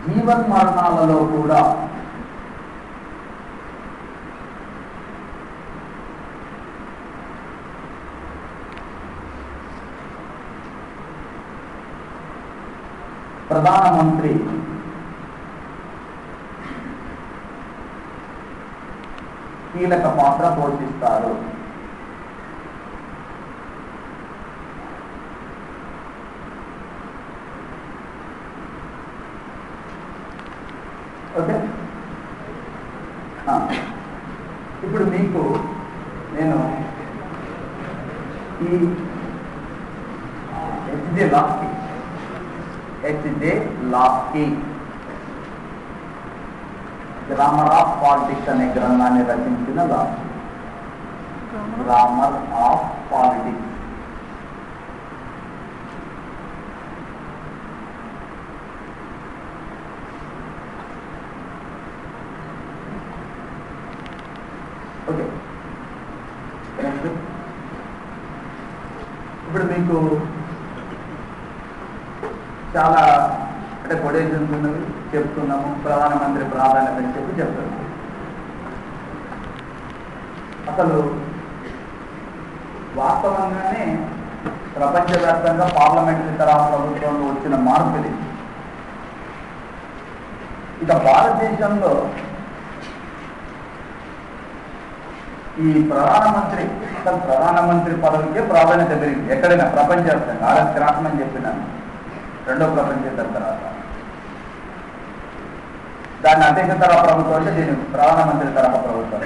జీవన్ మరణాలలో కూడా ప్రధానమంత్రి కీలక పాత్ర పోషిస్తారు ఓకే ఆ, ఇప్పుడు మీకు నేను ఈ హెచ్జే లాస్కి హెచ్జే లాస్కి గ్రామర్ ఆఫ్ పాలిటిక్స్ అనే గ్రంథాన్ని రచించిన Laski Grammar of Politics okay next ఇప్పుడు మీకు చాలా అంటే కొటేషన్స్ ఉన్నవి చెప్తున్నాము ప్రధానమంత్రి ప్రాధాన్యత అని చెప్పి చెప్తున్నాము అసలు వాస్తవంగానే ప్రపంచవ్యాప్తంగా పార్లమెంటరీ తరహా ప్రభుత్వంలో వచ్చిన మార్పు ఇది ఇక భారతదేశంలో ఈ ప్రధానమంత్రి అసలు ప్రధానమంత్రి పదవికే ప్రాధాన్యత పెరిగింది ఎక్కడైనా ప్రపంచవ్యాప్తంగా ఆర్ఎస్ క్రాఫ్ట్మన్ చెప్పినాను రెండో ప్రపంచ యుద్ధం తర్వాత దాన్ని అధ్యక్ష తరహా ప్రభుత్వం అంటే దీని ప్రధానమంత్రి తరహా ప్రభుత్వం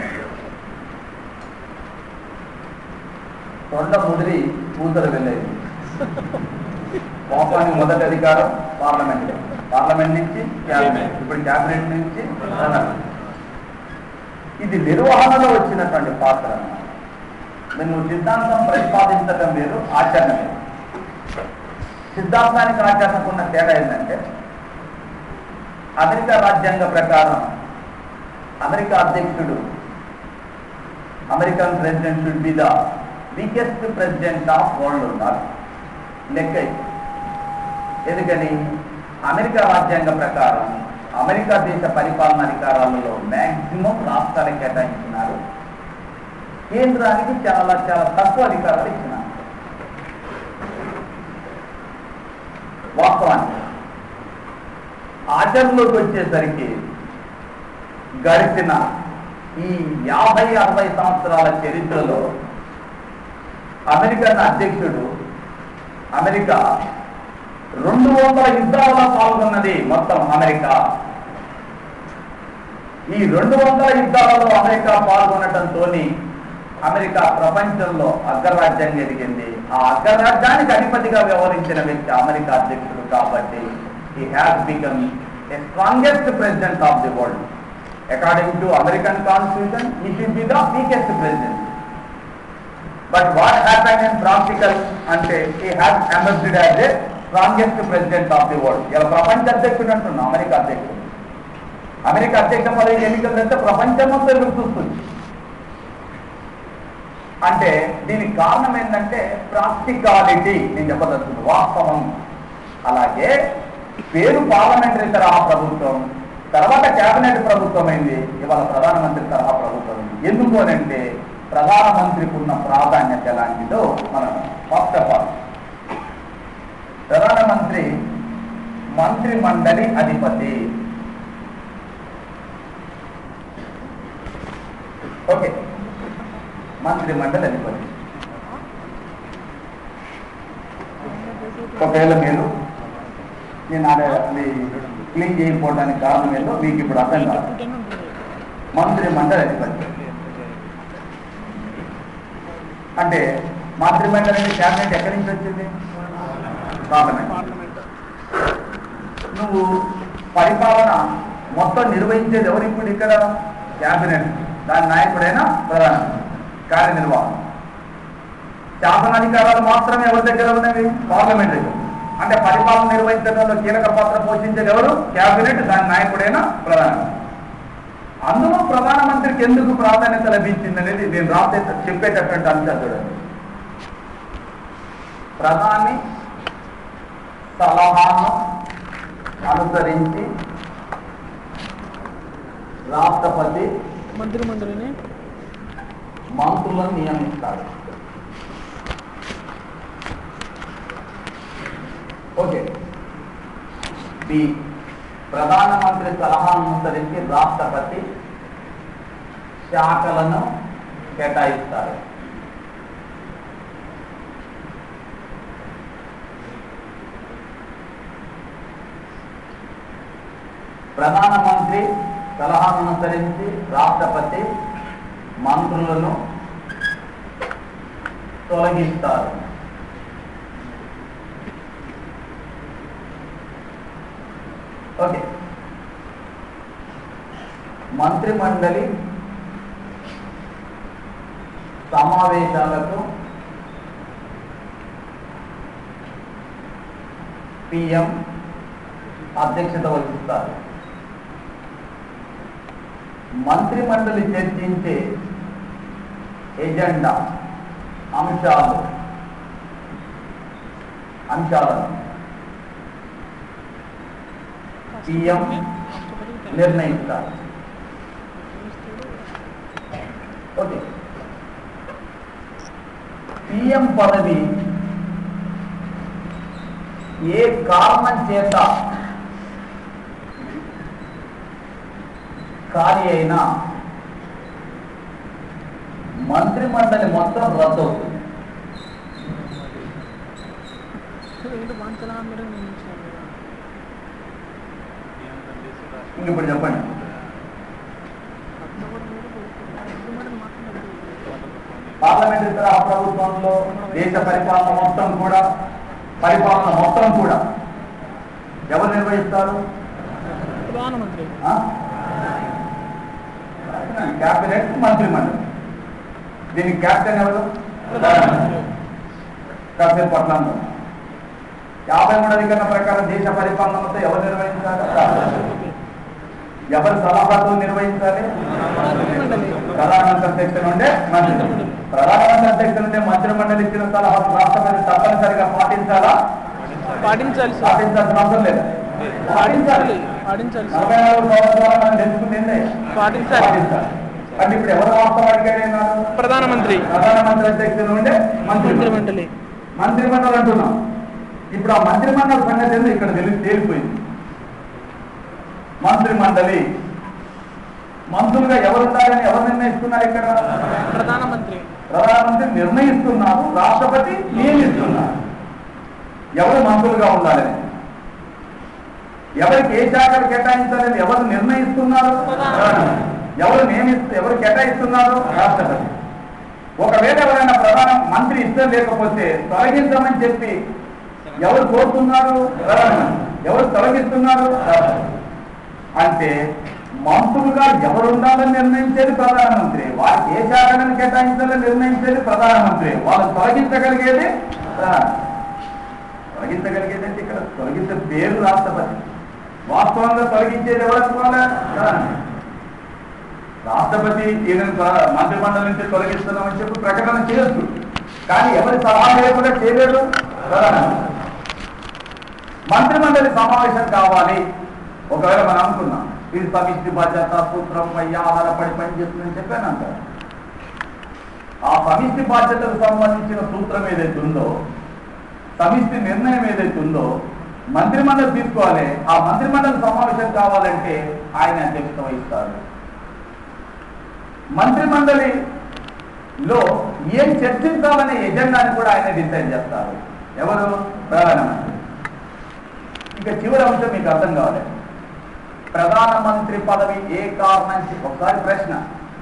తొండ ముదిరి కూతురు వెళ్ళేది కోపానికి మొదటి అధికారం పార్లమెంట్ పార్లమెంట్ నుంచి క్యాబినెట్ ఇప్పుడు క్యాబినెట్ నుంచి ప్రధానమంత్రి ఇది నిర్వహణలో వచ్చినటువంటి పాత్ర మరి నువ్వు సిద్ధాంతం ప్రతిపాదించడం వేరు ఆచరణ వేరు సిద్ధాంతానికి ఆచరణకు ఉన్న తేడా ఏంటంటే అమెరికా రాజ్యాంగ ప్రకారం అమెరికా అధ్యక్షుడు American president should be the weakest president of world ఉండాలి లెక్క ఇది. ఎందుకని అమెరికా రాజ్యాంగ ప్రకారం అమెరికా దేశ పరిపాలన అధికారాలలో మ్యాక్సిమం రాష్ట్రాలకు కేటాయించినారు కేంద్రానికి చాలా చాలా తక్కువ అధికారాలు ఇచ్చినారు వాస్తవానికి ఆచరణలోకి వచ్చేసరికి గడిచిన ఈ యాభై అరవై సంవత్సరాల చరిత్రలో అమెరికన్ అధ్యక్షుడు అమెరికా రెండు వందల యుద్ధాలలో పాల్గొన్నది మొత్తం అమెరికా ఈ రెండు వందల యుద్ధాలలో అమెరికా పాల్గొనటంతో అమెరికా ప్రపంచంలో అగ్రరాజ్యంగా ఎదిగింది ఆ అగ్రరాజ్యానికి అధిపతిగా వ్యవహరించిన వ్యక్తి అమెరికా అధ్యక్షుడు కాబట్టి he has become a strongest president of the world according to american constitution he should be the weakest president but what happened in practical అంటే he has emerged as a strongest president of the world ఇలా ప్రపంచ అధ్యక్షుడు అంటున్నాం America అధ్యక్షుడు America అధ్యక్ష పదవి ఎన్నికలు అంటే ప్రపంచం మొత్తం ఎదురు చూస్తుంది అంటే దీనికి కారణం ఏంటంటే ప్రాక్టికాలిటీ నేను చెప్పదలుచుకుంది వాస్తవం అలాగే పేరు పార్లమెంటరీ తరహా ప్రభుత్వం తర్వాత కేబినెట్ ప్రభుత్వం అయింది ఇవాళ ప్రధానమంత్రి తరహా ప్రభుత్వం అయింది ఎందుకు అని అంటే ప్రధానమంత్రికి ఉన్న ప్రాధాన్యత ఎలాంటిదో మనం ఫస్ట్ ఆఫ్ ఆల్ ప్రధానమంత్రి మంత్రి మండలి అధిపతి ఓకే మంత్రి మండలి అధిపతి ఒకవేళ మీరు నేను ఆడ అది క్లీన్ చేయకపోవడానికి కారణం ఏందో మీకు ఇప్పుడు అర్థం కాదు మంత్రి మండలి అధిపతి అంటే మంత్రి మండలి క్యాబినెట్ ఎక్కడి నుంచి వచ్చింది పార్లమెంట్ నువ్వు పరిపాలన మొత్తం నిర్వహించేది ఎవరు ఇప్పుడు ఇక్కడ క్యాబినెట్ దాని నాయకుడైనా ప్రధాన కార్యనిర్వాహం శాసనాధికారాలు మాత్రమే ఎవరి దగ్గర ఉన్నవి పార్లమెంట్ దగ్గర అంటే పరిపాలన నిర్వహించడంలో కీలక పాత్ర పోషించేది ఎవరు క్యాబినెట్ దాని నాయకుడైన ప్రధాన అందులో ప్రధానమంత్రికి ఎందుకు ప్రాధాన్యత లభించింది అనేది నేను రాసే చెప్పేటటువంటి అంశాలు చూడండి ప్రధాని సలహాను అనుసరించి రాష్ట్రపతి మంత్రి మండలిని మంత్రులను నియమిస్తాడు ఓకే బి ప్రధానమంత్రి సలహాను అనుసరించి రాష్ట్రపతి శాఖలను కేటాయిస్తారు ప్రధానమంత్రి సలహాను అనుసరించి రాష్ట్రపతి మంత్రులను తొలగిస్తారు ఓకే మంత్రిమండలి సమావేశాలకు పిఎం అధ్యక్షత వహిస్తారు మంత్రిమండలి చర్చించే ఎజెండా అంశాలు అంశాలను పిఎం నిర్ణయిస్తారు ఓకే పిఎం పదవి ఏ కారణం చేత ఖాళీ అయినా మంత్రిమండలి మొత్తం రద్దు అవుతుంది ఏంటి వాంఛలా మీరు నియమించారు కదా. ఇంక ఇప్పుడు చెప్పండి అట్లా కూడా మీరు మంత్రి మండలి మాత్రం రద్దు చేయాలి. పార్లమెంటరీ తరహా ప్రభుత్వంలో దేశ పరిపాలన మొత్తం కూడా పరిపాలన మొత్తం కూడా ఎవరు నిర్వహిస్తారు ప్రధానమంత్రి ఆ? క్యాబినెట్ మంత్రిమండలి దీనికి క్యాప్టెన్ ఎవరు ప్రధానమంత్రి కాసేపు పట్ల యాభై మూడు అధికరణ ప్రకారం దేశ పరిపాలన మొత్తం ఎవరు నిర్వహించాలి ఎవరి సలహాతో నిర్వహించాలి మంత్రి మండలి ప్రధానమంత్రి అధ్యక్ష నుండే మంత్రి ప్రధానమంత్రి అధ్యక్ష నుండే మంత్రి మండలి ఇచ్చిన సలహా రాష్ట్రపతి తప్పనిసరిగా పాటించాలా పాటించాలి సార్ పాటించాల్సిన అవసరం లేదా పాటించాలి పాటించాలి సార్ నలభై నాలుగు సంవత్సరాలు మనం తెలుసుకుంది ఏందే? పాటించాలి పాటించాలి అంటే ఇప్పుడు ఎవరు వాస్తవ అడిగారు ప్రధానమంత్రి ప్రధానమంత్రి అధ్యక్షుడు నుండే మంత్రి మంత్రి మండలి మంత్రిమండలి అంటున్నాం ఇప్పుడు ఆ మంత్రిమండలి సంగతి ఏందో ఇక్కడ తెలిసి తేలిపోయింది మంత్రిమండలి మంత్రులుగా ఎవరు ఉండాలని ఎవరు నిర్ణయిస్తున్నారు ఇక్కడ ప్రధానమంత్రి ప్రధానమంత్రి నిర్ణయిస్తున్నారు రాష్ట్రపతి నియమిస్తున్నారు ఎవరు మంత్రులుగా ఉండాలని ఎవరికి ఏ శాఖలు కేటాయించాలని ఎవరు నిర్ణయిస్తున్నారు ప్రధానమంత్రి. ఎవరు నియమిస్తు ఎవరు కేటాయిస్తున్నారు రాష్ట్రపతి ఒకవేళ ఎవరైనా ప్రధాన మంత్రి ఇష్టం లేకపోతే తొలగించమని చెప్పి ఎవరు కోరుతున్నారు ప్రధానమంత్రి ఎవరు తొలగిస్తున్నారు రాష్ట్రపతి అంటే మంత్రులుగా ఎవరు ఉండాలని నిర్ణయించేది ప్రధానమంత్రి వారికి ఏ శాఖలను కేటాయించాలని నిర్ణయించేది ప్రధానమంత్రి వాళ్ళు తొలగించగలిగేది ప్రధానమంత్రి. తొలగించగలిగేది అంటే ఇక్కడ తొలగించే పేరు రాష్ట్రపతి వాస్తవంగా తొలగించేది ఎవరు అనుకోవాలి ప్రధానమంత్రి. రాష్ట్రపతి ఈయన మంత్రిమండలి నుంచి తొలగిస్తున్నామని చెప్పి ప్రకటన చేయొచ్చు కానీ ఎవరి సలహా లేకుండా చేయలేడు ప్రధానమంత్రి మంత్రిమండలి సమావేశం కావాలి ఒకవేళ మనం అనుకున్నాం ఇది సమిష్టి బాధ్యత సూత్రం పై ఆధారపడి పనిచేస్తుందని చెప్పాను అంటారు ఆ సమిష్టి బాధ్యతకు సంబంధించిన సూత్రం ఏదైతే ఉందో సమిష్టి నిర్ణయం ఏదైతే ఉందో మంత్రిమండలి తీసుకోవాలి ఆ మంత్రిమండలి సమావేశం కావాలంటే ఆయన అధ్యక్షత వహిస్తారు మంత్రిమండలిలో ఏం చర్చించాలనే ఎజెండాని కూడా ఆయన డిసైడ్ చేస్తారు ఎవరు ప్రధానమంత్రి ఇక చివరి అంశం మీకు అర్థం కావాలి ప్రధానమంత్రి పదవి ఏ కారణం చే- ఒకసారి ప్రశ్న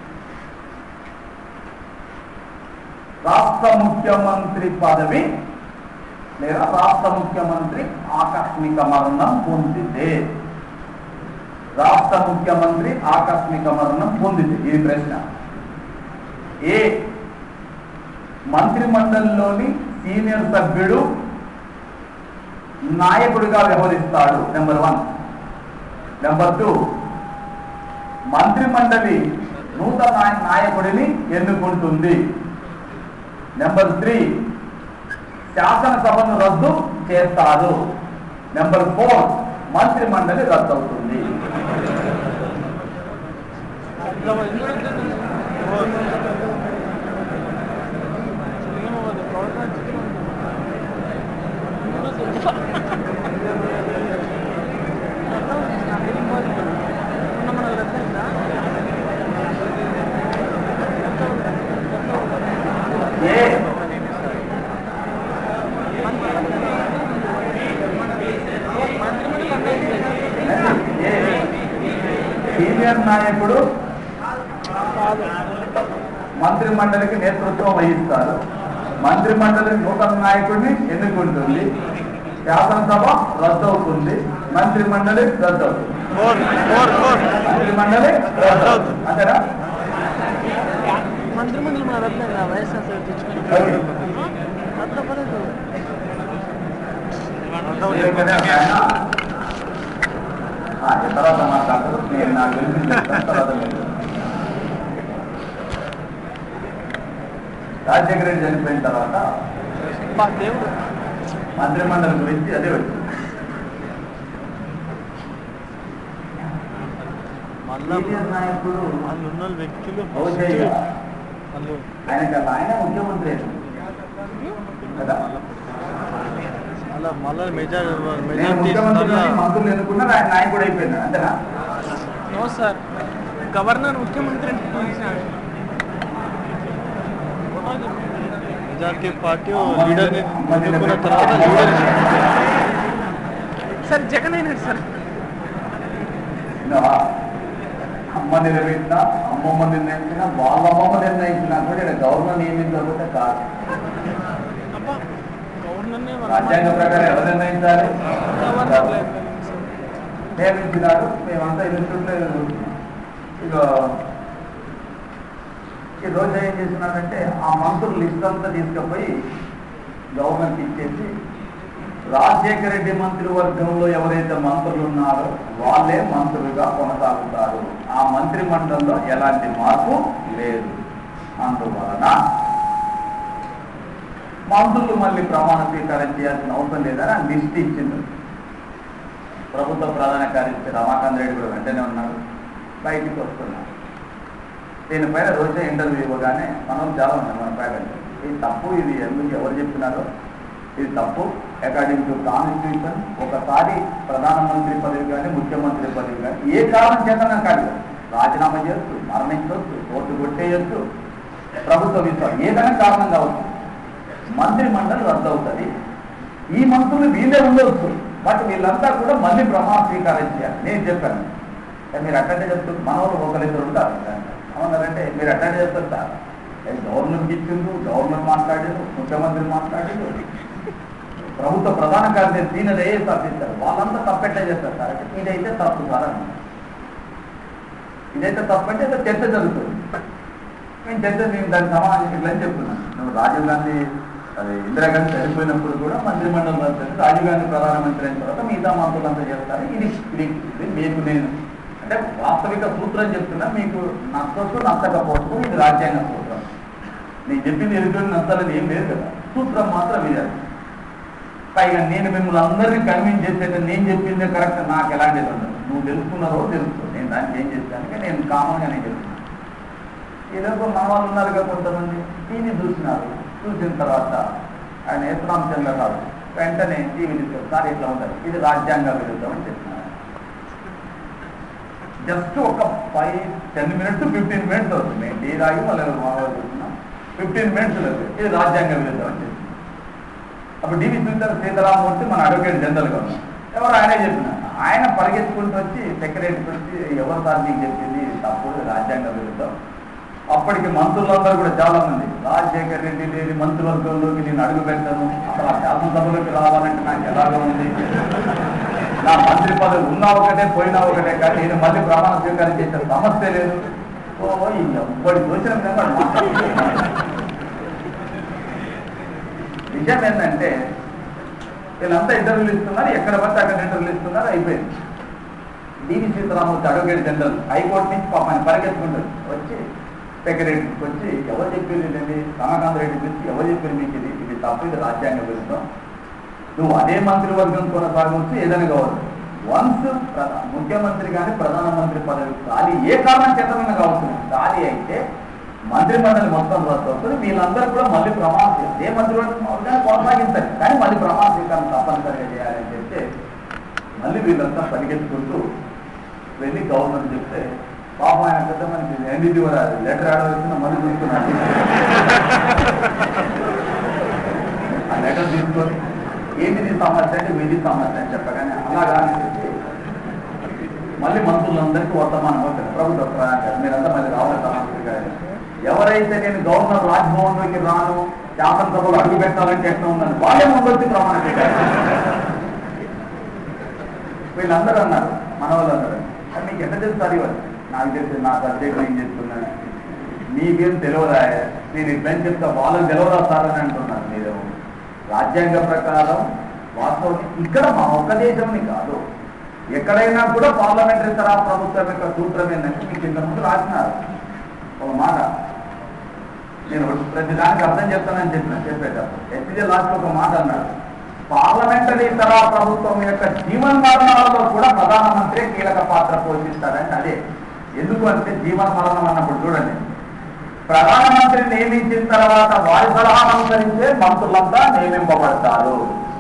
రాష్ట్ర ముఖ్యమంత్రి పదవి లేదా రాష్ట్ర ముఖ్యమంత్రి ఆకస్మిక మరణం పొందితే రాష్ట్ర ముఖ్యమంత్రి ఆకస్మిక మరణం పొందితే ఇది ప్రశ్న ఏ మంత్రిమండలిలోని సీనియర్ సభ్యుడు నాయకుడిగా వ్యవహరిస్తాడు నెంబర్ వన్ నెంబర్ టూ మంత్రిమండలి నూతన నాయ- నాయకుడిని ఎన్నుకుంటుంది నెంబర్ త్రీ శాసనసభను రద్దు చేస్తారు నెంబర్ ఫోర్ మంత్రిమండలి రద్దు అవుతుంది ఏ ఏ సీనియర్ నాయకుడు మంత్రి మండలికి నేతృత్వం వహిస్తారు మంత్రి మండలి నూతన నాయకుడిని ఎన్నుకుంటుంది శాసనసభ రద్దు అవుతుంది మంత్రి మండలి రద్దు అవుతుంది మంత్రి మండలి రద్దు అవుతుంది అంతేనా మంత్రిమండలి మన రత్న వైఎస్ఆర్ సార్ తెచ్చుకుని ఓకే. అట్లా పడదు ఎందుకంటే ఆయన ఆ, ఈ తర్వాత మాట్లాడతారు నేను నా గురించి చెప్తాను, తర్వాత మీరు. రాజశేఖర రెడ్డి చనిపోయిన తర్వాత బా దేవుడు మంత్రిమండలి గురించి అదే వచ్చింది మళ్ళా సీనియర్ నాయకుడు వాళ్ళు ఉన్న వ్యక్తులు ఔషయ్య వాళ్ళు ఆయన కదా ఆయన ముఖ్యమంత్రి కదా మళ్ళా మళ్ళా మెజార్ నేను మెజారిటీ ముఖ్యమంత్రి మంత్రులు ఎన్నుకున్నారు ఆయన నాయకుడు అయిపోయినాడు అంతేనా నో సార్ గవర్నర్ ముఖ్యమంత్రి పిలిచినాడు మెజారిటీ పార్టీ అమ్మ లీడర్ నిలబె- అమ్మ ఎన్నుకున్న నిలబె- తర్వాత అమ్మ లీడర్ సార్ జగన్ అయినాడు సార్ విన్నావా? అమ్మ నిలబెట్టినా అమ్మమ్మ నిర్ణయించినా వాళ్ళ అమ్మమ్మ నిర్ణయించినా కూడా ఇక్కడ గవర్నర్ నియమించకపోతే కాదు అబ్బా గవర్నర్నే రాజ్యాంగ ప్రకారం ఎవరు నిర్ణయించాలి గవర్నర్ నియమించినాడు మేమంతా ఇన్స్టిట్యూట్లో ఇక ఈ రోజు ఏం చేసినాడంటే ఆ మంత్రుల లిస్ట్ అంతా తీసుకుపోయి గవర్నర్కి ఇచ్చేసి రాజశేఖర రెడ్డి మంత్రివర్గంలో ఎవరైతే మంత్రులు ఉన్నారో వాళ్ళే మంత్రులుగా కొనసాగుతారు ఆ మంత్రి మండలిలో ఎలాంటి మార్పు లేదు అందువలన మంత్రులు మళ్ళీ ప్రమాణ స్వీకారం చేయాల్సిన అవసరం లేదని ఆ లిస్ట్ ఇచ్చింది ప్రభుత్వ ప్రధాన కార్యదర్శి రమాకాంత్ రెడ్డి కూడా వెంటనే ఉన్నాడు బయటికి వస్తున్నాడు దీనిపైన రోజే ఇంటర్వ్యూ ఇవ్వగానే మనం చాలా ఉన్నాం మన ప్యాకెట్ ఇది తప్పు ఇది ఎందుకు ఎవరు చెప్తున్నారో ఇది తప్పు అకార్డింగ్ టు కాన్స్టిట్యూషన్ ఒకసారి ప్రధానమంత్రి పదవి కానీ ముఖ్యమంత్రి పదవి కానీ ఏ కారణం చేత నాకు కాదు రాజీనామా చేయొచ్చు మరణించవచ్చు ఓటు కొట్టేయచ్చు ప్రభుత్వ విశ్వాసం ఏదైనా కారణం కావచ్చు మంత్రి మండలి రద్దు అవుతుంది ఈ మంత్రులు వీళ్ళే ఉండవచ్చు బట్ వీళ్ళంతా కూడా మళ్ళీ ప్రమాణ స్వీకారం చేయాలి నేను చెప్పాను ఏ మీరు అట్టంటే చెప్తుంది మన వాళ్ళు ఒకరిద్దరు ఉంటారు అవునారంటే మీరు అట్టంటే చెప్తారు సార్ ఏ గవర్నర్కి ఇచ్చిండు గవర్నర్ మాట్లాడిండు ముఖ్యమంత్రి మాట్లాడిండు ప్రభుత్వ ప్రధాన కార్యదర్శి దీనిది ఏ తప్పిస్తారు వాళ్ళంతా తప్పెట్టే చేస్తారు సార్ అంటే ఇదైతే తప్పు సార్ అన్నారు. ఇదైతే తప్పు అంటే ఏదో చర్చ జరుగుతుంది నేను చర్చ నేను దానికి సమాధానం ఇట్లా అని చెప్తున్నాను నువ్వు రాజీవ్ గాంధీ అది ఇందిరాగాంధీ చనిపోయినప్పుడు కూడా మంత్రిమండలం రద్దు రాజీవ్ గాంధీ ప్రధానమంత్రి అయిన తర్వాత మిగతా మంత్రులంతా చేస్తారు ఇది ఇది ఇది మీకు నేను అంటే వాస్తవిక సూత్రం చెప్తున్నా మీకు నచ్చొచ్చు నచ్చకపోవచ్చు ఇది రాజ్యాంగ సూత్రం నేను చెప్పింది ఎదుటి నచ్చాలని ఏం లేదు కదా సూత్రం మాత్రం ఇదే పైగా నేను మిమ్మల్ని అందరినీ కన్విన్స్ చేసేట నేను చెప్పిందే కరెక్ట్ నాకు ఎలాంటిది ఉండదు నువ్వు తెలుసుకున్నారో తెలుసుకో నేను దానికి ఏం చేస్తాను నేను కామన్గా నేను చెప్తున్నాను ఏదో మన వాళ్ళు ఉన్నారుగా కొంతమంది టీవీ చూసినారు చూసిన తర్వాత ఆయన ఏత్రామ్ చంద్రరావు వెంటనే టీవీ తీసుకొని సార్ ఇట్లా ఉంటుంది ఇది రాజ్యాంగ విరుద్ధం అని చెప్తున్నారు జస్ట్ ఒక five ten minutes fifteen minutes అవుతుంది నేను టీ రాగి మళ్ళీ మామూలు చూస్తున్నాం ఫిఫ్టీన్ మినిట్స్ లేదు ఇది రాజ్యాంగ విరుద్ధం అని చెప్తున్నారు అప్పుడు డివి సుందర సీతారామూర్తి మన అడ్వకేట్ జనరల్గా ఉన్నాం ఎవరు ఆయనే చెప్పిన ఆయన పరిగెత్తుకుంటూ వచ్చి సెక్రటరీకి వచ్చి ఎవరు సార్ నీకు చెప్పింది ఇది తప్పు ఇది రాజ్యాంగ విరుద్ధం అప్పటికి మంత్రులందరూ కూడా చాలా మంది రాజశేఖర్ రెడ్డి లేని మంత్రివర్గంలోకి నేను అడుగు పెట్టాను అసలు ఆ శాసనసభలోకి రావాలంటే నాకు ఎలాగో ఉంది నా మంత్రి పదవి ఉన్నా ఒకటే పోయినా ఒకటే కానీ నేను మళ్ళీ ప్రమాణ స్వీకారం చేసే సమస్య లేదు ఓ ఈ ఎవ్వడి దోచిన విధంగా వాడు మాట్లాడుతున్నాడు. విషయం ఏంటంటే వీళ్ళంతా ఇంటర్వ్యూలు ఇస్తున్నారు ఎక్కడ పడితే అక్కడ ఇంటర్వ్యూలు ఇస్తున్నారు అయిపోయింది DV Seetharamamurthy advocate general high court నుంచి పాపని పరిగెత్తుకుంటారు వచ్చి సెక్రటరీకి వచ్చి ఎవరు చెప్పింది ఇదండి రమాకాంత్ రెడ్డి గురించి ఎవరు చెప్పింది మీకు ఇది ఇది తప్పు ఇది రాజ్యాంగ విరుద్ధం నువ్వు అదే మంత్రివర్గం కొనసాగవచ్చు ఏదైనా కావచ్చు వన్స్ ప్రధా- ముఖ్యమంత్రి కానీ ప్రధానమంత్రి పదవి ఖాళీ ఏ కారణం చేతమైనా కావచ్చు ఖాళీ అయితే మంత్రి మండలి మొత్తం రద్దు అవుతుంది వీళ్ళందరూ కూడా మళ్ళీ ప్రమాణ స్వీ- ఏ మంత్రి మండలి కొనసాగించండి కానీ మళ్ళీ ప్రమాణ స్వీకారం తప్పనిసరిగా చేయాలని చెప్తే మళ్ళీ వీళ్ళంతా పరిగెత్తుకుంటూ వెళ్ళి గవర్నర్ చెప్తే పాపం ఆయన పెద్ద మనకి ఎన్డీటీ లెటర్ ఆడ వచ్చిన మళ్ళీ చూస్తున్నాడు ఆ లెటర్ తీసుకొని ఏంటిది సమస్య అంటే మీది సమస్య అని చెప్పగానే అలాగా అని చెప్పి మళ్ళీ మంత్రులందరికీ వర్తమానం వచ్చారు ప్రభుత్వ ప్రయాణం మీరంతా మళ్ళీ రావాలి సమస్య గారు ఎవరైతే నేను గవర్నర్ రాజ్భవన్లోకి రాను శాసనసభలో అడుగు పెట్టాలంటే ఎట్లా ఉందని వాళ్ళే ముందొచ్చి ప్రమాణ చేశారు వీళ్ళందరూ అన్నారు మన వాళ్ళు అన్నారు "అది మీకు ఎట్లా తెలుస్తారు ఇవన్నీ నాకు తెలిసి నా సబ్జెక్ట్ ఏం చెప్తున్నాను మీకేం తెలియదా నేను ఇట్లని చెప్తా వాళ్ళకి తెలియదా సార్ అని అంటున్నారు మీరు రాజ్యాంగ ప్రకారం వాస్తవం ఇక్కడ మా ఒక్క దేశంని కాదు ఎక్కడైనా కూడా పార్లమెంటరీ తరహా ప్రభుత్వం యొక్క సూత్రం ఏంటంటే మీకు ఇంత ముందు రాసినారు ఒక మాట నేను ప్రతి దానికి అర్థం చెప్తానని చెప్పిన చెప్పేటప్పుడు ఎస్సీ లాస్ట్ ఒక మాట అన్నాడు పార్లమెంటరీ తరహా ప్రభుత్వం యొక్క జీవన మరణాలలో కూడా ప్రధానమంత్రి కీలక పాత్ర పోషిస్తాడని అదే ఎందుకు అంటే జీవన మరణం అన్నప్పుడు చూడండి ప్రధానమంత్రి నియమించిన తర్వాత వారి సలహా అనుసరించే మంత్రులంతా నియమింపబడతారు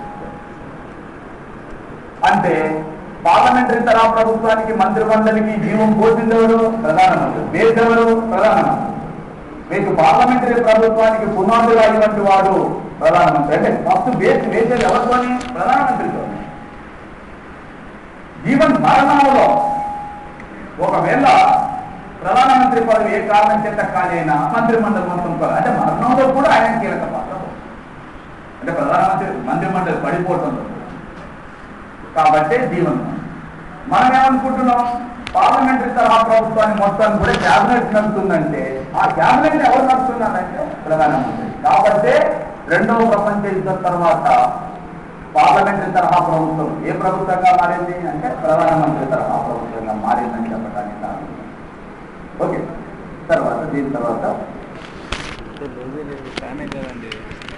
అంటే పార్లమెంటరీ తరహా ప్రభుత్వానికి మంత్రి మండలికి జీవం పోసిందెవరు ప్రధానమంత్రి వేసెవరు ప్రధానమంత్రి మీకు పార్లమెంటరీ ప్రభుత్వానికి పునాది రాయినటువంటి వాడు ప్రధానమంత్రి అంటే ఫస్ట్ బేస్ వేసేది ఎవరితోని ప్రధానమంత్రితో జీవన్ మరణంలో ఒకవేళ ప్రధానమంత్రి పదవి ఏ కారణం చేత ఖాళీ అయినా మంత్రి మండలి మొత్తం కూడా అంటే మరణంలో కూడా ఆయన కీలక పాత్ర అంటే ప్రధానమంత్రి మంత్రి మండలి పడిపోవటంలో కాబట్టి జీవన్ మనం ఏమనుకుంటున్నాం పార్లమెంటరీ తరహా ప్రభుత్వాన్ని మొత్తాన్ని కూడా క్యాబినెట్ నడుపుతుందంటే ఆ క్యాబినెట్ ఎవరు నడుపుతున్నారంటే ప్రధానమంత్రి కాబట్టి రెండవ ప్రపంచ యుద్ధం తర్వాత పార్లమెంటరీ తరహా ప్రభుత్వం ఏ ప్రభుత్వంగా మారింది అంటే ప్రధానమంత్రి తరహా ప్రభుత్వంగా మారిందని చెప్పడానికి కారణం ఓకే తర్వాత దీని తర్వాత ఫ్యానే కదండి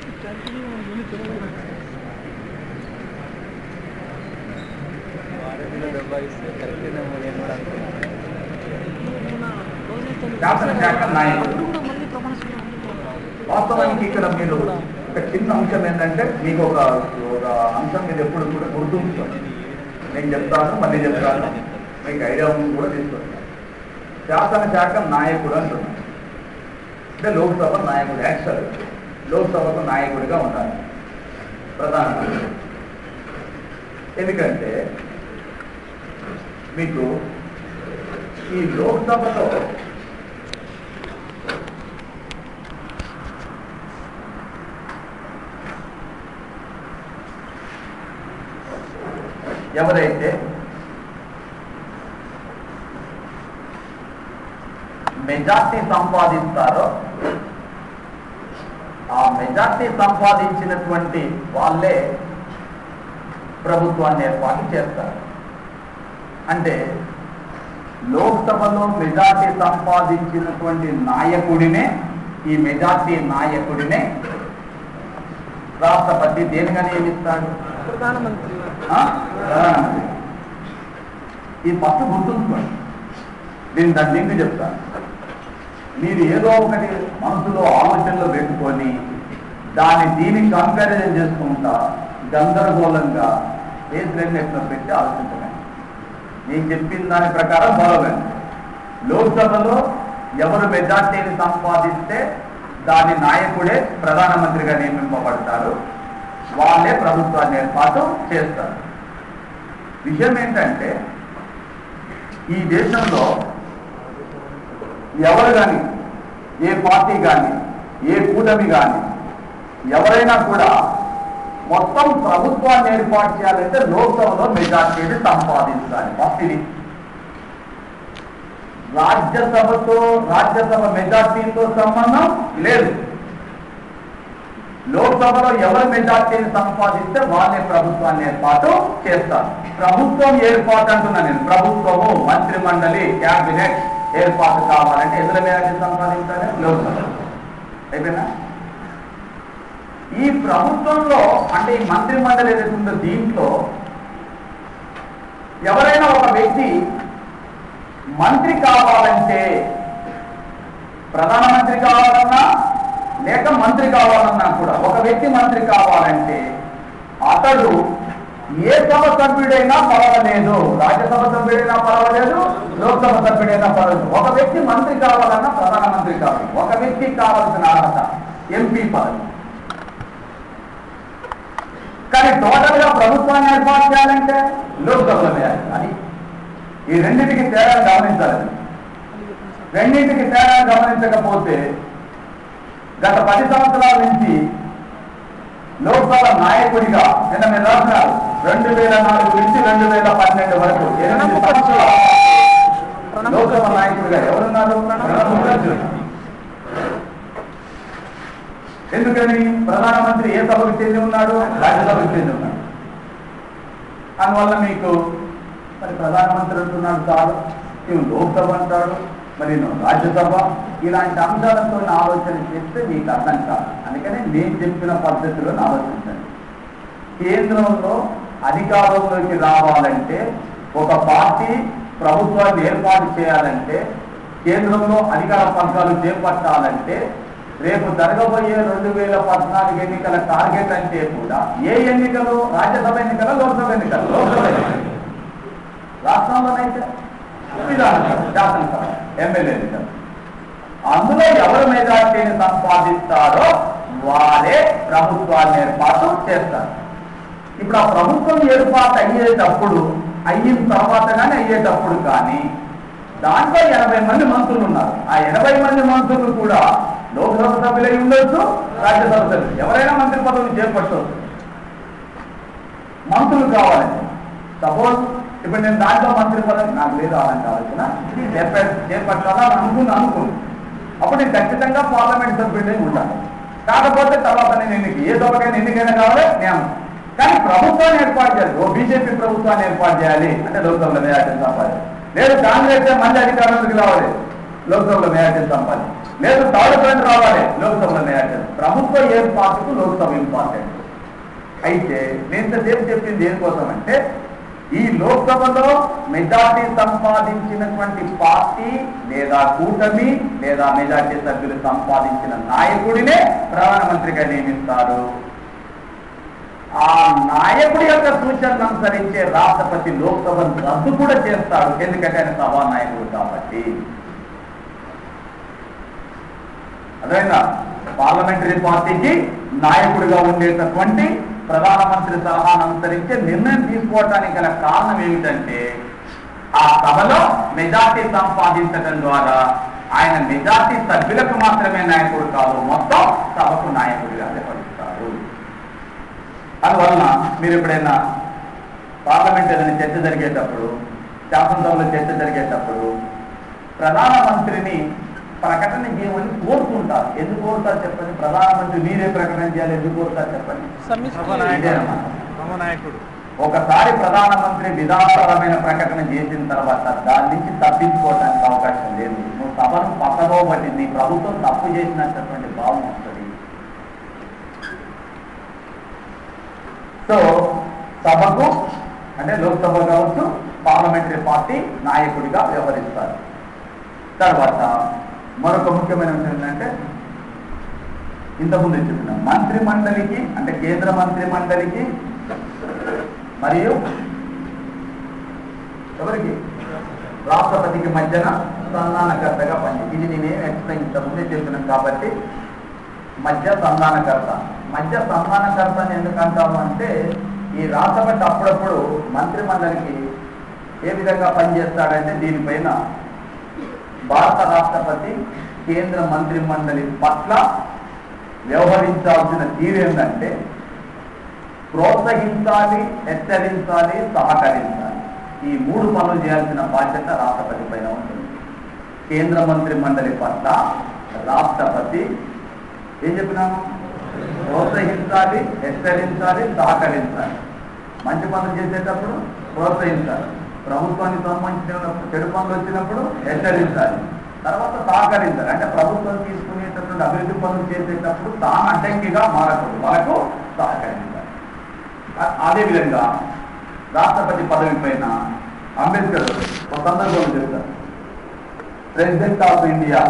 వారంలో డబ్బా ఇస్తే కరెక్ట్గా నేను కూడా అనుకుంటున్నాను శాసన శాఖ నాయకుడు మళ్ళీ ప్రమాణ స్వీకారం వాస్తవానికి ఇక్కడ మీరు ఒక చిన్న అంశం ఏంటంటే మీకు ఒక ఒక అంశం మీరు ఎప్పుడు కూడా గుర్తుంచుకోండి నేను చెప్తాను మళ్ళీ చెప్తాను మీకు ఐడియా ఉంది కూడా తీసుకొస్తాను శాసన శాఖ నాయకుడు అంటున్నాను అంటే లోక్సభ నాయకుడు యాక్చువల్ లోక్సభకు నాయకుడిగా ఉండాలి ప్రధానమంత్రి ఎందుకంటే మీకు ఈ లోక్సభలో ఎవరైతే మెజార్టీ సంపాదిస్తారో ఆ మెజార్టీ సంపాదించినటువంటి వాళ్ళే ప్రభుత్వాన్ని ఏర్పాటు చేస్తారు అంటే లోక్సభలో మెజార్టీ సంపాదించినటువంటి నాయకుడినే ఈ మెజార్టీ నాయకుడినే రాష్ట్రపతి దేనిగా నియమిస్తాడు ప్రధానమంత్రి ఆ? ప్రధానమంత్రి ఈ ఫస్ట్ గుర్తుంచుకోండి నేను దాని లింక్ చెప్తాను మీరు ఏదో ఒకటి మనసులో ఆలోచనలో పెట్టుకొని దాన్ని దీనికి కంపారిజన్ చేసుకుంటా గందరగోళంగా ఫేస్ రెండెట్లో పెట్టి ఆలోచించకండి నేను చెప్పిన దాని ప్రకారం మొదలండి లోక్సభలో ఎవరు మెజార్టీని సంపాదిస్తే దాని నాయకుడే ప్రధానమంత్రిగా నియమింపబడతారు వాళ్ళే ప్రభుత్వాన్ని ఏర్పాటు చేస్తారు విషయం ఏంటంటే ఈ దేశంలో ఎవరు కానీ ఏ పార్టీ కానీ ఏ కూటమి కానీ ఎవరైనా కూడా మొత్తం ప్రభుత్వాన్ని ఏర్పాటు చేయాలంటే లోక్సభలో మెజార్టీని సంపాదించాలి ఫస్ట్ ఇది రాజ్యసభతో రాజ్యసభ మెజార్టీతో సంబంధం లేదు లోక్సభలో ఎవరు మెజార్టీని సంపాదిస్తే వాళ్ళే ప్రభుత్వాన్ని ఏర్పాటు చేస్తారు ప్రభుత్వం ఏర్పాటు అంటున్నా నేను ప్రభుత్వము మంత్రి మండలి క్యాబినెట్ ఏర్పాటు కావాలంటే ఎదుర మెజార్టీ సంపాదించాలి లోక్సభ అయిపోయినా ఈ ప్రభుత్వంలో అంటే ఈ మంత్రి మండలి ఏదైతే ఉందో దీంట్లో ఎవరైనా ఒక వ్యక్తి మంత్రి కావాలంటే ప్రధానమంత్రి కావాలన్నా లేక మంత్రి కావాలన్నా కూడా ఒక వ్యక్తి మంత్రి కావాలంటే అతడు ఏ సభ సభ్యుడైనా పర్వాలేదు రాజ్యసభ సభ్యుడైనా పర్వాలేదు లోక్సభ సభ్యుడైనా పర్వాలేదు ఒక వ్యక్తి మంత్రి కావాలన్నా ప్రధానమంత్రి కావాలి ఒక వ్యక్తికి కావాల్సిన అర్హత ఎంపీ పదవి కానీ టోటల్ గా ప్రభుత్వాన్ని ఏర్పాటు చేయాలంటే లోక్సభలో వేయాలి అది ఈ రెండింటికి తేడా గమనించాలి రెండింటికి తేడా గమనించకపోతే గత పది సంవత్సరాల నుంచి లోక్సభ నాయకుడిగా నిన్న మీరు రాసినారు రెండు వేల నాలుగు నుంచి రెండు వేల పన్నెండు వరకు ఎనిమిది సంవత్సరాలు లోక్సభ నాయకుడిగా ఎవరున్నారు ప్రణబ్ ముఖర్జీ ఎందుకని ప్రధానమంత్రి ఏ సభకు చెంది ఉన్నాడు రాజ్యసభకు చెంది ఉన్నాడు అందువల్ల మీకు మరి ప్రధానమంత్రి అంటున్నాడు చాలు ఇవి లోక్సభ అంటాడు మరి నువ్వు రాజ్యసభ ఇలాంటి అంశాలతో ఆలోచన చేస్తే మీకు అర్థం కాదు అందుకని నేను చెప్పిన పద్ధతిలో ఆలోచించండి కేంద్రంలో అధికారంలోకి రావాలంటే ఒక పార్టీ ప్రభుత్వాన్ని ఏర్పాటు చేయాలంటే కేంద్రంలో అధికార పథకాలు చేపట్టాలంటే రేపు జరగబోయే రెండు వేల పద్నాలుగు ఎన్నికల టార్గెట్ అంటే కూడా ఏ ఎన్నికలు రాజ్యసభ ఎన్నికల లోక్సభ ఎన్నికలు లోక్సభ ఎన్నికలు రాష్ట్రంలోనైతే విధానసభ శాసనసభ ఎమ్మెల్యే ఎన్నికలు అందులో ఎవరు మెజార్టీని సంపాదిస్తారో వారే ప్రభుత్వాన్ని ఏర్పాటు చేస్తారు ఇప్పుడు ఆ ప్రభుత్వం ఏర్పాటు అయ్యేటప్పుడు అయిన తర్వాత కానీ అయ్యేటప్పుడు కానీ దాంట్లో ఎనభై మంది మంత్రులు ఉన్నారు ఆ ఎనభై మంది మంత్రులు కూడా లోక్సభ సభ్యులై ఉండొచ్చు రాజ్యసభ సభ్యులు ఎవరైనా మంత్రి పదవిని చేపట్టవచ్చు మంత్రులు కావాలండి సపోజ్ ఇప్పుడు నేను దాంట్లో మంత్రి పదవి నాకు లేదు అలాంటి ఆలోచన ఇది చేప- చేపట్టాలా అని అనుకుని అనుకుని అప్పుడు నేను ఖచ్చితంగా పార్లమెంట్ సభ్యుడే ఉంటాను కాకపోతే తర్వాత నేను ఎన్నిక ఏ దొరకైనా ఎన్నికైనా కావాలి నేను కానీ ప్రభుత్వాన్ని ఏర్పాటు చేయాలి ఓ బీజేపీ ప్రభుత్వాన్ని ఏర్పాటు చేయాలి అంటే లోక్సభలో మేయాటం సంపాదించాలి లేదు కాంగ్రెస్ మంచి అధికారంలోకి రావాలి లోక్సభలో మేయాటం సంపాదించాలి లేదు థర్డ్ ఫ్రంట్ రావాలి లోక్సభలో మేయాటం ప్రభుత్వ ఏర్పాటుకు లోక్సభ ఇంపార్టెంట్ అయితే నేను ఇంతసేపు చెప్పింది దేనికోసం అంటే ఈ లోక్సభలో మెజార్టీ సంపాదించినటువంటి పార్టీ లేదా కూటమి లేదా మెజార్టీ సభ్యులు సంపాదించిన నాయకుడినే ప్రధానమంత్రిగా నియమిస్తారు ఆ నాయకుడి యొక్క సూచనను అనుసరించే రాష్ట్రపతి లోక్సభను రద్దు కూడా చేస్తాడు ఎందుకంటే ఆయన సభా నాయకుడు కాబట్టి అదైనా పార్లమెంటరీ పార్టీకి నాయకుడిగా ఉండేటటువంటి ప్రధానమంత్రి సలహాను అనుసరించే నిర్ణయం తీసుకోవటానికి గల కారణం ఏమిటంటే ఆ సభలో మెజార్టీ సంపాదించడం ద్వారా ఆయన మెజార్టీ సభ్యులకు మాత్రమే నాయకుడు కాదు మొత్తం సభకు నాయకుడిగా వ్యవహరిస్తారు అందువలన మీరు ఎప్పుడైనా పార్లమెంట్ ఏదైనా చర్చ జరిగేటప్పుడు శాసనసభలో చర్చ జరిగేటప్పుడు ప్రధానమంత్రిని ప్రకటన చేయమని కోరుతుంటారు ఎందుకు కోరుతారు చెప్పండి ప్రధానమంత్రి మీరే ప్రకటన చేయాలి ఎందుకు కోరుతారు చెప్పండి సమ్మిట్ ఇదేనమాట. నాయకుడు ఒకసారి ప్రధానమంత్రి విధానపరమైన ప్రకటన చేసిన తర్వాత దాని నుంచి తప్పించుకోవడానికి అవకాశం లేదు నువ్వు సభను పక్కబోబట్టి నీ ప్రభుత్వం తప్పు చేసినటువంటి భావం వస్తుంది సో సభకు అంటే లోక్సభ కావచ్చు పార్లమెంటరీ పార్టీ నాయకుడిగా వ్యవహరిస్తారు తర్వాత మరొక ముఖ్యమైన విషయం ఏంటంటే ఇంతకుముందు చెప్పిన మంత్రి మండలికి అంటే కేంద్ర మంత్రి మండలికి మరియు ఎవరికి రాష్ట్రపతికి మధ్యన సంధానకర్తగా పని ఇది నేనేం ఎక్స్ప్లెయిన్ ఇంతకుముందే చెప్పినాను కాబట్టి మధ్య సంధానకర్త మధ్య సంధానకర్త అని ఎందుకు అంటాము అంటే ఈ రాష్ట్రపతి అప్పుడప్పుడు మంత్రి మండలికి ఏ విధంగా పనిచేస్తాడంటే దీనిపైన భారత రాష్ట్రపతి కేంద్ర మంత్రి మండలి పట్ల వ్యవహరించాల్సిన తీరేంటంటే ప్రోత్సహించాలి హెచ్చరించాలి సహకరించాలి ఈ మూడు పనులు చేయాల్సిన బాధ్యత రాష్ట్రపతి పైన ఉంటుంది కేంద్ర మంత్రి మండలి పట్ల రాష్ట్రపతి ఏం చెప్పినాము ప్రోత్సహించాలి హెచ్చరించాలి సహకరించాలి మంచి పనులు చేసేటప్పుడు ప్రోత్సహించాలి ప్రభుత్వానికి సంబంధించిన చెడు పనులు వచ్చినప్పుడు హెచ్చరించాలి తర్వాత సహకరించాలి అంటే ప్రభుత్వం తీసుకునేటటువంటి అభివృద్ధి పనులు చేసేటప్పుడు తాను అడ్డంకిగా మారకూడదు వాళ్ళకు సహకరించాలి అ- అదేవిధంగా రాష్ట్రపతి పదవి పైన అంబేద్కర్ ఒక సందర్భంలో చెప్తారు president of India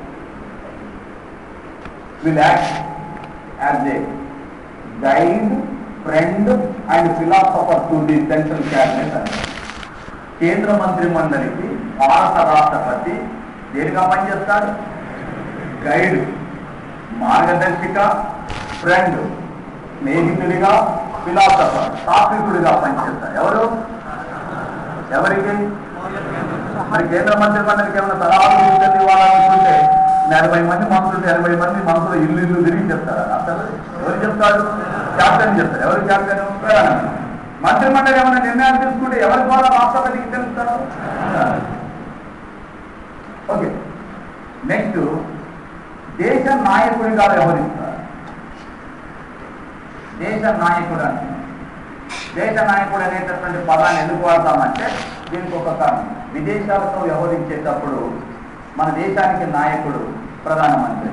will act as a guide friend and philosopher to the central cabinet అని కేంద్ర మంత్రి మండలికి భారత రాష్ట్రపతి దేనిగా పనిచేస్తాడు గైడ్ మార్గదర్శిక ఫ్రెండ్ స్నేహితుడిగా ఫిలాసఫర్ తాత్వికుడిగా పనిచేస్తారు ఎవరు ఎవరికి మరి కేంద్ర మంత్రి మండలికి ఏమైనా సలహాలు సూచనలు ఇవ్వాలనుకుంటే ఎనభై మంది మంత్రులు ఎనభై మంది మంత్రులు ఇల్లు ఇల్లు తిరిగి చెప్తారు అసలు ఎవరు చెప్తారు క్యాప్టెన్ చెప్తారు ఎవరు క్యాప్టెన్ ప్రధానమంత్రి మంత్రి మండలి ఏమైనా నిర్ణయాలు తీసుకుంటే ఎవరి ద్వారా రాష్ట్రపతికి తెలుస్తారు ఓకే నెక్స్ట్ దేశ నాయకుడిగా వ్యవహరిస్తారు దేశ నాయకుడు అంటే దేశ నాయకుడు అనేటటువంటి పదాన్ని ఎందుకు వాడతామంటే దీనికి ఒక కారణం విదేశాలతో వ్యవహరించేటప్పుడు మన దేశానికి నాయకుడు ప్రధానమంత్రి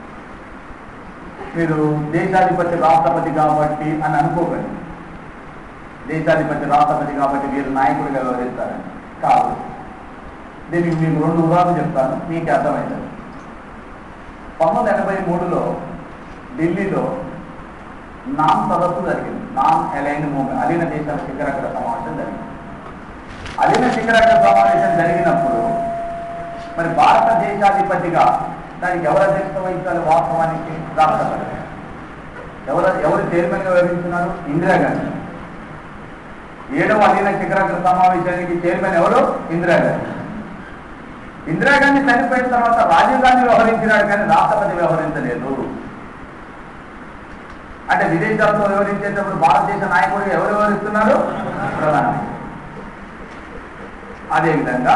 మీరు దేశాధిపతి రాష్ట్రపతి కాబట్టి అని అనుకోకండి దేశాధిపతి రాష్ట్రపతి కాబట్టి వీరు నాయకుడిగా వ్యవహరిస్తారని కాదు దీనికి మీకు రెండు ఉదాహరణలు చెప్తాను మీకు అర్థమవుతుంది పంతొమ్మిది ఎనభై మూడులో ఢిల్లీలో నాన్ సదస్సు జరిగింది నాన్ అలైన్ మూవ్మెంట్ అలీన దేశాల శిఖరాగ్ర సమావేశం జరిగింది అలీన శిఖరాగ్ర సమావేశం జరిగినప్పుడు మరి భారతదేశాధిపతిగా దానికి ఎవరు అధ్యక్షత వహించాలి వాస్తవానికి రాష్ట్రపతి ఎవరు ఎవరు చైర్మన్గా వ్యవహరించినారు ఇందిరాగాంధీ ఏడవ అలీన శిఖరాగ్ర సమావేశానికి చైర్మన్ ఎవరు ఇందిరాగాంధీ ఇందిరాగాంధీ చనిపోయిన తర్వాత రాజీవ్ గాంధీ వ్యవహరించినాడు కానీ రాష్ట్రపతి వ్యవహరించలేదు అంటే విదేశాలతో వ్యవహరించేటప్పుడు భారతదేశ నాయకుడు ఎవరు వ్యవహరిస్తున్నారు ప్రధానమంత్రి అదేవిధంగా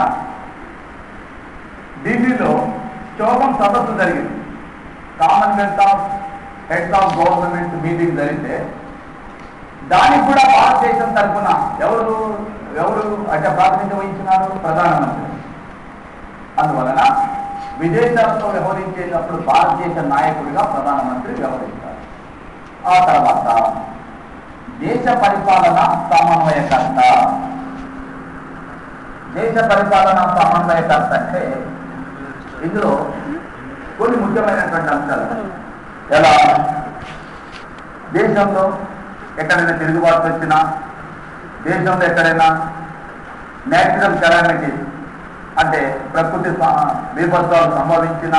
ఢిల్లీలో చోగం సదస్సు జరిగింది Commonwealth of heads of government meeting జరిగితే దానికి కూడా భారతదేశం తరఫున ఎవరు ఎవరు అంటే ప్రాతినిధ్యం వహించినారు ప్రధానమంత్రి అందువలన విదేశాలతో వ్యవహరించేటప్పుడు భారతదేశ నాయకుడిగా ప్రధానమంత్రి వ్యవహరిస్తారు ఆ తర్వాత దేశ పరిపాలన సమన్వయకర్త దేశ పరిపాలన సమన్వయకర్త అంటే ఇందులో కొన్ని ముఖ్యమైనటువంటి అంశాలు ఉన్నాయి. ఎలా దేశంలో ఎక్కడైనా తిరుగుబాటు వచ్చినా దేశంలో ఎక్కడైనా నేచురల్ కెలామిటీ అంటే ప్రకృతి స- విపత్తులు సంభవించిన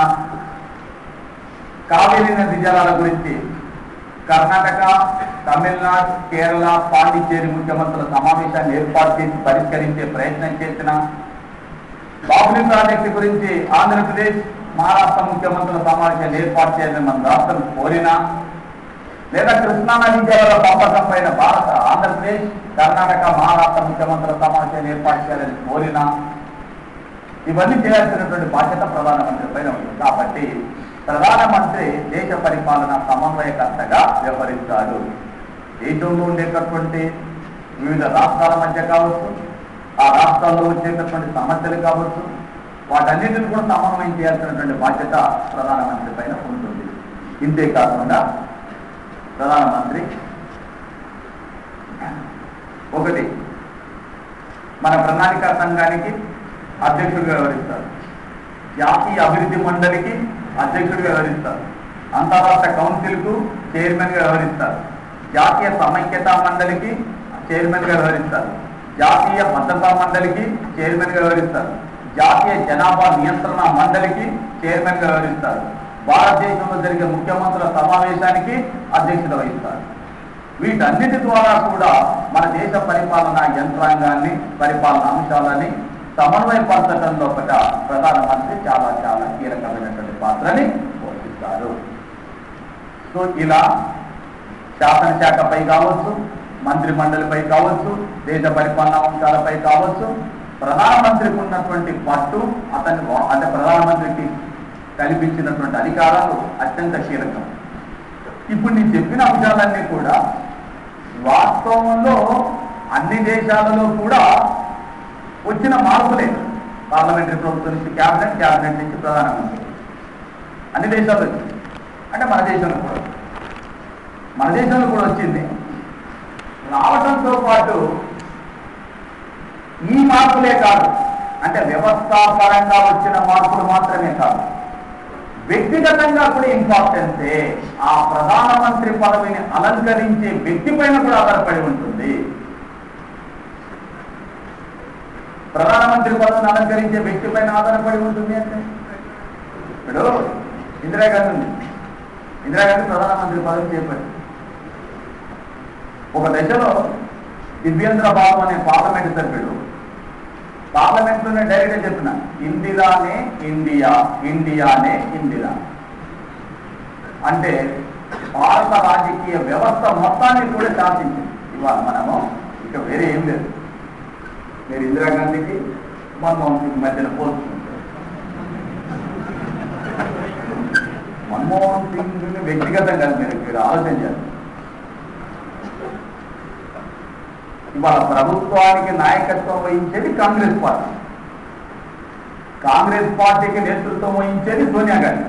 కావేరీ నది జలాల గురించి కర్ణాటక తమిళనాడు కేరళ పాండిచ్చేరి ముఖ్యమంత్రుల సమావేశాన్ని ఏర్పాటు చేసి పరిష్కరించే ప్రయత్నం చేసిన బాబుని ప్రాజెక్టు గురించి ఆంధ్రప్రదేశ్ మహారాష్ట్ర ముఖ్యమంత్రుల సమావేశాన్ని ఏర్పాటు చేయాలని మన రాష్ట్రం కోరినా లేదా కృష్ణా నదీ జలాల పంపకం పైన భారత ఆంధ్రప్రదేశ్ కర్ణాటక మహారాష్ట్ర ముఖ్యమంత్రుల సమావేశాన్ని ఏర్పాటు చేయాలని కోరినా ఇవన్నీ చేయాల్సినటువంటి బాధ్యత ప్రధానమంత్రి పైన ఉంది కాబట్టి ప్రధానమంత్రి దేశ పరిపాలన సమన్వయకర్తగా వ్యవహరిస్తాడు దేశంలో ఉండేటటువంటి వివిధ రాష్ట్రాల మధ్య కావచ్చు ఆ రాష్ట్రాల్లో వచ్చేటటువంటి సమస్యలు కావచ్చు వాటన్నిటిని కూడా సమన్వయం చేయాల్సినటువంటి బాధ్యత ప్రధానమంత్రి పైన ఉంటుంది ఇంతే కాకుండా ప్రధానమంత్రి ఒకటి మన ప్రణాళికా సంఘానికి అధ్యక్షుడిగా వ్యవహరిస్తారు జాతీయ అభివృద్ధి మండలికి అధ్యక్షుడిగా వ్యవహరిస్తారు అంతరాష్ట్ర కౌన్సిల్కు చైర్మన్గా వ్యవహరిస్తారు జాతీయ సమైక్యతా మండలికి చైర్మన్గా వ్యవహరిస్తారు జాతీయ భద్రతా మండలికి చైర్మన్గా వ్యవహరిస్తారు జాతీయ జనాభా నియంత్రణ మండలికి చైర్మన్గా వ్యవహరిస్తారు భారతదేశంలో జరిగే ముఖ్యమంత్రుల సమావేశానికి అధ్యక్షత వహిస్తారు వీటన్నిటి ద్వారా కూడా మన దేశ పరిపాలన యంత్రాంగాన్ని పరిపాలన అంశాలని సమన్వయపరచడం లోపల ప్రధానమంత్రి చాలా చాలా కీలకమైనటువంటి పాత్రని పోషిస్తారు సో ఇలా శాసనశాఖపై కావచ్చు మంత్రి మండలిపై కావచ్చు దేశ పరిపాలన అంశాలపై కావచ్చు ప్రధానమంత్రికి ఉన్నటువంటి పట్టు అతని అంటే ప్రధానమంత్రికి కల్పించినటువంటి అధికారాలు అత్యంత కీలకం ఇప్పుడు నేను చెప్పిన అంశాలన్నీ కూడా వాస్తవంలో అన్ని దేశాలలో కూడా వచ్చిన మార్పులే పార్లమెంటరీ ప్రభుత్వం నుంచి క్యాబినెట్ క్యాబినెట్ నుంచి ప్రధానమంత్రి అన్ని దేశాలు వచ్చింది అంటే మన దేశంలో కూడా మన దేశంలో కూడా వచ్చింది రావడంతో పాటు ఈ మార్పులే కాదు అంటే వ్యవస్థాపరంగా వచ్చిన మార్పులు మాత్రమే కాదు వ్యక్తిగతంగా కూడా ఇంపార్టెన్సే ఆ ప్రధానమంత్రి పదవిని అలంకరించే వ్యక్తి పైన కూడా ఆధారపడి ఉంటుంది ప్రధానమంత్రి పదవిని అలంకరించే వ్యక్తి పైన ఆధారపడి ఉంటుంది అంటే ఇప్పుడు ఇందిరాగాంధీ ఉంది ఇందిరాగాంధీ ప్రధానమంత్రి పదవి చేపట్టి ఒక దశలో దివ్యేంద్ర బాబు అనే పార్లమెంట్ సభ్యుడు పార్లమెంట్ లోనే డైరెక్ట్ గా చెప్పిన ఇందిరానే ఇండియా ఇండియానే ఇందిరా అంటే భారత రాజకీయ వ్యవస్థ మొత్తాన్ని కూడా శాసించింది ఇవాళ మనము ఇక వేరే ఏం లేదు మీరు ఇందిరాగాంధీకి మన్మోహన్ సింగ్ మధ్యన పోల్చుకుంటారు మన్మోహన్ సింగ్ వ్యక్తిగతంగా మీరు మీరు ఆలోచించారు ఇవాళ ప్రభుత్వానికి నాయకత్వం వహించేది కాంగ్రెస్ పార్టీ కాంగ్రెస్ పార్టీకి నేతృత్వం వహించేది సోనియా గాంధీ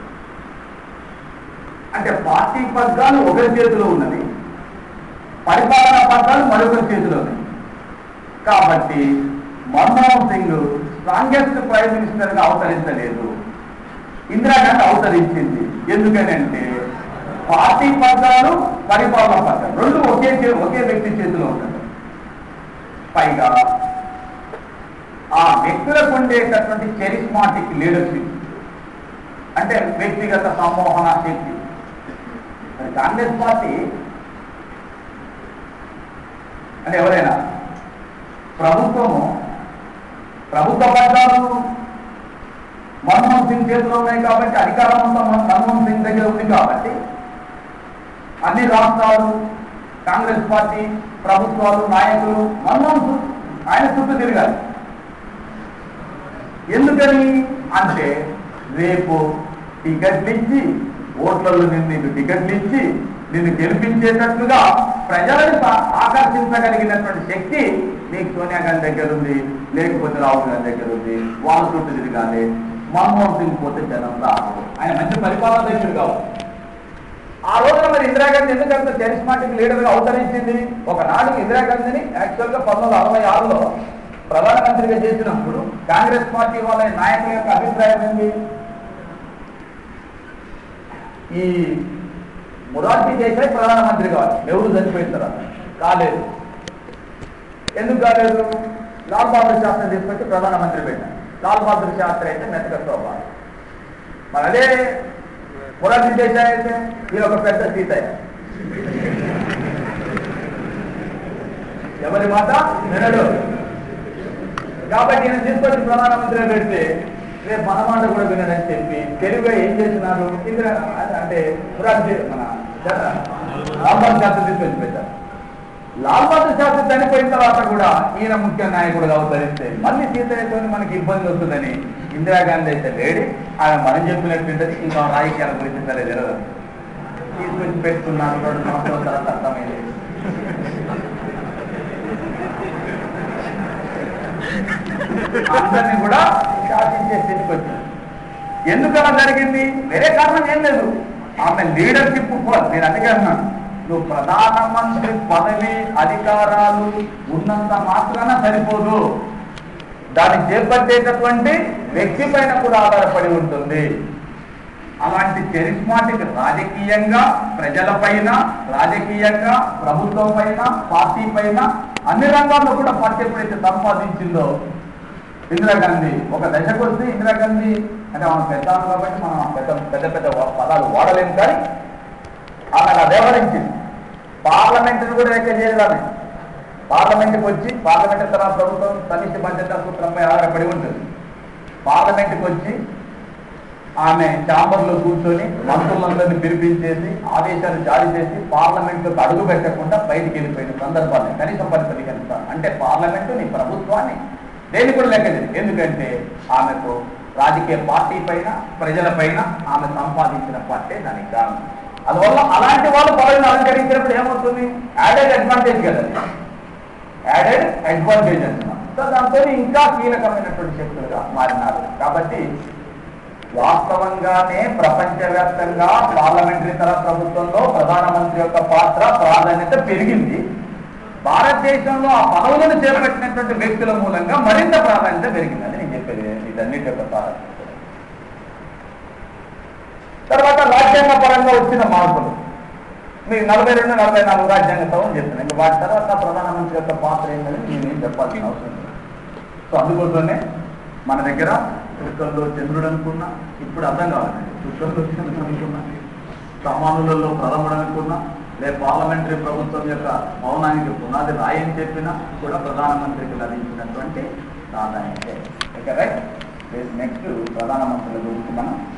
అంటే పార్టీ పగ్గాలు ఒకరి చేతిలో ఉన్నది పరిపాలన పగ్గాలు మరొకరి చేతిలో ఉన్నాయి కాబట్టి Manmohan Singh strongest prime minister గా అవతరించలేదు ఇందిరాగాంధీ అవతరించింది ఎందుకనంటే పార్టీ పగ్గాలు పరిపాలన పగ్గాలు రెండు ఒకే చే- ఒకే వ్యక్తి చేతిలో ఉంటాయి పైగా ఆ వ్యక్తులకు ఉండేటటువంటి చెరిస్మాటిక్ లీడర్షిప్ అంటే వ్యక్తిగత సమ్మోహన శక్తి మరి కాంగ్రెస్ పార్టీ అంటే ఎవరైనా ప్రభుత్వము ప్రభుత్వ పట్టాలు మన్మోహన్ సింగ్ చేతిలో ఉన్నాయి కాబట్టి అధికారం అంతా మన- మన్మోహన్ సింగ్ దగ్గర ఉంది కాబట్టి అన్ని రాష్ట్రాలు కాంగ్రెస్ పార్టీ ప్రభుత్వాలు నాయకులు మన్మోహన్ సింగ్ ఆయన చుట్టూ తిరగాలి ఎందుకని అంటే రేపు టికెట్లు ఇచ్చి ఓట్లలో నిన్ను నీకు టికెట్లు ఇచ్చి నిన్ను గెలిపించేటట్లుగా ప్రజలను సా- ఆకర్షించగలిగినటువంటి శక్తి నీకు సోనియా గాంధీ దగ్గర ఉంది లేకపోతే రాహుల్ గాంధీ దగ్గర ఉంది వాళ్ళ చుట్టూ తిరగాలి మన్మోహన్ సింగ్ పోతే జనం రాదు ఆయన మంచి పరిపాలన దక్షుడు కావచ్చు ఆ రోజున మరి ఇందిరాగాంధీ ఎందుకంత చరిస్మాటిక్ లీడర్ గా అవతరించింది ఒకనాడు ఇందిరాగాంధీని యాక్చువల్ గా పంతొమ్మిది అరవై ఆరులో ప్రధానమంత్రిగా చేసినప్పుడు కాంగ్రెస్ పార్టీ వాళ్ళ నాయకుల యొక్క అభిప్రాయం ఏంటి ఈ మురార్జీ దేశాయ్ ప్రధానమంత్రి కావాలి ఎవరు చనిపోయిన తర్వాత కాలేదు ఎందుకు కాలేదు లాల్ బహదూర్ శాస్త్రి తీసుకొచ్చి ప్రధానమంత్రి పెట్టారు లాల్ బహదూర్ శాస్త్రి అయితే మెత్తక శోభ మరి అదే మురార్జీ దేశాయ్ అయితే ఈ ఒక పెద్ద సీతయ్య ఎవరి మాట వినడు కాబట్టి ఈయన తీసుకొచ్చి ప్రధానమంత్రి పెడితే రేపు మన మాట కూడా వినడని చెప్పి తెలుగుగా ఏం చేస్తున్నారు ఇందిరా అంటే మురార్జీ మన లాల్ బహదూర్ శాస్త్రి తీసుకొచ్చి పెట్టారు లాల్ బహదూర్ శాస్త్రి చనిపోయిన తర్వాత కూడా ఈయన ముఖ్య నాయకుడుగా అవతరిస్తే మళ్ళీ సీతయ్యతో మనకి ఇబ్బంది వస్తుందని ఇందిరాగాంధీ అయితే లేడి ఆమె మనం చెప్పినట్టుంటది ఇంకా రాజకీయాల గురించి సరే తెలియదు తీసుకొచ్చి పెట్టుకున్నారు రెండు సంవత్సరాల తర్వాత అర్థమైంది అందరినీ కూడా శాసించే స్థితికి వచ్చింది ఎందుకు అలా జరిగింది వేరే కారణం ఏం లేదు ఆమె లీడర్షిప్ నేను అందుకే అన్నాను నువ్వు ప్రధానమంత్రి పదవి అధికారాలు ఉన్నంత మాత్రాన సరిపోదు దాన్ని చేపట్టేటటువంటి వ్యక్తి పైన కూడా ఆధారపడి ఉంటుంది అలాంటి చరిస్మాటిక్ రాజకీయంగా ప్రజలపైన రాజకీయంగా ప్రభుత్వం పైన పార్టీ పైన అన్ని రంగాల్లో కూడా పార్టీ ఎప్పుడైతే సంపాదించిందో ఇందిరాగాంధీ ఒక దశకు వస్తే ఇందిరాగాంధీ అంటే మనం పెద్దాము కాబట్టి మనం ఆ పెద్ద పెద్ద పెద్ద వా- పదాలు వాడలేము కానీ ఆమె అలా వ్యవహరించింది పార్లమెంటును కూడా లెక్క చేయలేదు ఆమె పార్లమెంట్కి వచ్చి పార్లమెంట్ తర్వాత ప్రభుత్వం సమిష్టి బాధ్యత సూత్రంపై ఆధారపడి ఉంటుంది పార్లమెంట్కి వచ్చి ఆమె ఛాంబర్లో కూర్చొని మంత్రులందరినీ పిలిపించేసి ఆదేశాలు జారీ చేసి పార్లమెంట్లోకి అడుగు పెట్టకుండా బయటికి వెళ్ళిపోయిన సందర్భాలు కనీసం పరిస్థితి కనిపిస్తాను అంటే పార్లమెంటు నీ ప్రభుత్వాన్ని దేని కూడా లెక్క చేయదు ఎందుకంటే ఆమెకు రాజకీయ పార్టీ పైన ప్రజల పైన ఆమె సంపాదించిన పార్టీ దానికి కారణం అందువల్ల అలాంటి వాళ్ళు పదవిని అలంకరించినప్పుడు ఏమవుతుంది యాడెడ్ అడ్వాంటేజ్ కదా యాడెడ్ అడ్వాంటేజ్ అంటున్నాం సో దాంతో ఇంకా కీలకమైనటువంటి శక్తులుగా మారినారు కాబట్టి వాస్తవంగానే ప్రపంచవ్యాప్తంగా పార్లమెంటరీ తర ప్రభుత్వంలో ప్రధానమంత్రి యొక్క పాత్ర ప్రాధాన్యత పెరిగింది భారతదేశ భారతదేశంలో ఆ పదవులను చేపట్టినటువంటి వ్యక్తుల మూలంగా మరింత ప్రాధాన్యత పెరిగిందని నేను చెప్పేది వీటన్నిటి యొక్క సారాంశం. తర్వాత రాజ్యాంగ పరంగా వచ్చిన మార్పులు మీకు నలభై రెండు నలభై నాలుగు రాజ్యాంగ సభలు చెప్తున్నాను ఇంకా వాటి తర్వాత ప్రధానమంత్రి యొక్క పాత్ర ఏంటని నేనేం చెప్పాల్సిన అవసరం లేదు సో అందుకోసమే మన దగ్గర చుక్కల్లో చంద్రుడు అనుకున్నా ఇప్పుడు అర్థం కావాలండి చుక్కల్లో చంద్రుడు అనుకున్నా సమానులలో ప్రథముడు అనుకున్నా లేదా పార్లమెంటరీ ప్రభుత్వం యొక్క మౌనానికి పునాది రాయని చెప్పినా కూడా ప్రధానమంత్రికి లభించినటువంటి ప్రాధాన్యత ఓకే రైట్ నెక్స్ట్ ప్రధానమంత్రుల గురించి మనం